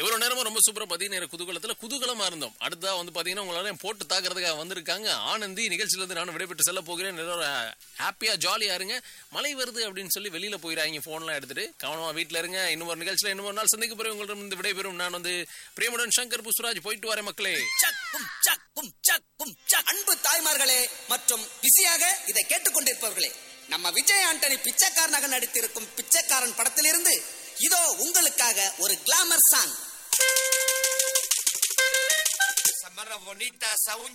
இவ்வளவு நேரமும் ரொம்ப சூப்பரா பதினேறு குதூகலத்துல குதூகலமா இருந்தோம் அடுத்தா வந்து பாத்தீங்கன்னா உங்களால போட்டு தாக்குறதுக்காக வந்திருக்காங்க ஆனந்தி நிகழ்ச்சியில இருந்து நானும் விடைபெற்று செல்ல போகிறேன் எல்லாரும் ஹாப்பியா ஜாலியா இருங்க மழை வருது அப்படின்னு சொல்லி வெளியில போயிடாங்க போன்லாம் எடுத்துட்டு கவனமா வீட்ல இருங்க இன்னொரு நிகழ்ச்சியில இன்னொரு நாள் சந்திக்க போறேன் உங்களிடம் இருந்து விடைபெறும் நான் வந்து பிரேமுடன் சங்கர் புஷ்ராஜ் போயிட்டு வரேன் மக்களே சக்கும் சக்கும் சக்கும் சக் அன்பு தாய்மார்களே மற்றும் பிஸியாக இதை கேட்டுக்கொண்டிருப்பவர்களே நம்ம விஜய் ஆண்டனி பிச்சைக்காரனாக நடித்திருக்கும் பிச்சைக்காரன் படத்திலிருந்து இதோ உங்களுக்காக ஒரு glamour song Samara bonita, sa un